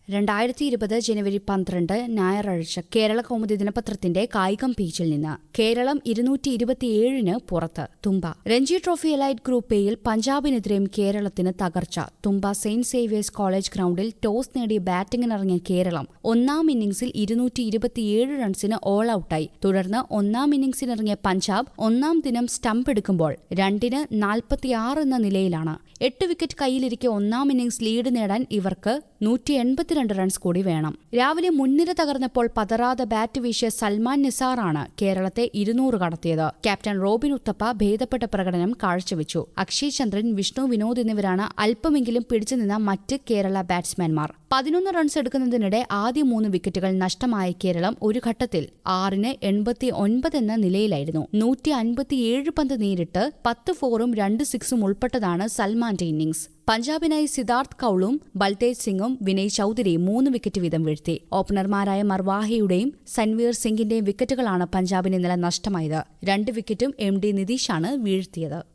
രണ്ടായിരത്തി ഇരുപത് ജനുവരി പന്ത്രണ്ട് ഞായറാഴ്ച കേരള കൗമുദി ദിനപത്രത്തിന്റെ കായികം പേജിൽ നിന്ന് കേരളം ഇരുന്നൂറ്റി ഇരുപത്തിയേഴിന് പുറത്ത് Thumba Ranji trophy elite group എയിൽ പഞ്ചാബിനെതിരെയും കേരളത്തിന് തകർച്ച തുമ്പ സെയിന്റ് സേവിയേഴ്സ് കോളേജ് ഗ്രൌണ്ടിൽ ടോസ് നേടി ബാറ്റിംഗിനിറങ്ങിയ കേരളം ഒന്നാം ഇന്നിംഗ്സിൽ ഇരുന്നൂറ്റി ഇരുപത്തിയേഴ് റൺസിന് ഓൾ ഔട്ടായി തുടർന്ന് ഒന്നാം ഇന്നിംഗ്സിനിറങ്ങിയ പഞ്ചാബ് ഒന്നാം ദിനം സ്റ്റംപ് എടുക്കുമ്പോൾ രണ്ടിന് നാൽപ്പത്തിയാറ് എന്ന നിലയിലാണ് എട്ട് വിക്കറ്റ് കയ്യിലിരിക്കെ ഒന്നാം ഇന്നിംഗ്സ് ലീഡ് നേടാൻ ഇവർക്ക് നൂറ്റി എൺപത്തിരണ്ട് റൺസ് കൂടി വേണം രാവിലെ മുൻനിര തകർന്നപ്പോൾ പതറാതെ ബാറ്റ് വീശിയ സൽമാൻ നിസാറാണ് കേരളത്തെ ഇരുന്നൂറ് കടത്തിയത് ക്യാപ്റ്റൻ റോബിൻ ഉത്തപ്പ ഭേദപ്പെട്ട പ്രകടനം കാഴ്ചവെച്ചു അക്ഷയ് ചന്ദ്രൻ വിഷ്ണു വിനോദ് എന്നിവരാണ് അല്പമെങ്കിലും പിടിച്ചുനിന്ന മറ്റ് കേരള ബാറ്റ്സ്മാൻമാർ പതിനൊന്ന് റൺസ് എടുക്കുന്നതിനിടെ ആദ്യ മൂന്ന് വിക്കറ്റുകൾ നഷ്ടമായ കേരളം ഒരു ഘട്ടത്തിൽ ആറിന് എൺപത്തി ഒൻപത് എന്ന നിലയിലായിരുന്നു നൂറ്റി അൻപത്തിയേഴ് പന്ത് നേരിട്ട് പത്ത് ഫോറും രണ്ട് സിക്സും ഉൾപ്പെട്ടതാണ് സൽമാന്റെ ഇന്നിംഗ്സ് പഞ്ചാബിനായി സിദ്ധാർത്ഥ് കൌളും ബൽതേജ് സിംഗും വിനയ് ചൌധരിയും മൂന്ന് വിക്കറ്റ് വീതം വീഴ്ത്തി ഓപ്പണർമാരായ മർവാഹയുടെയും സൻവീർ സിംഗിന്റെയും വിക്കറ്റുകളാണ് പഞ്ചാബിന് ഇന്നലെ നഷ്ടമായത് രണ്ട് വിക്കറ്റും എം ഡി നിതീഷാണ് വീഴ്ത്തിയത്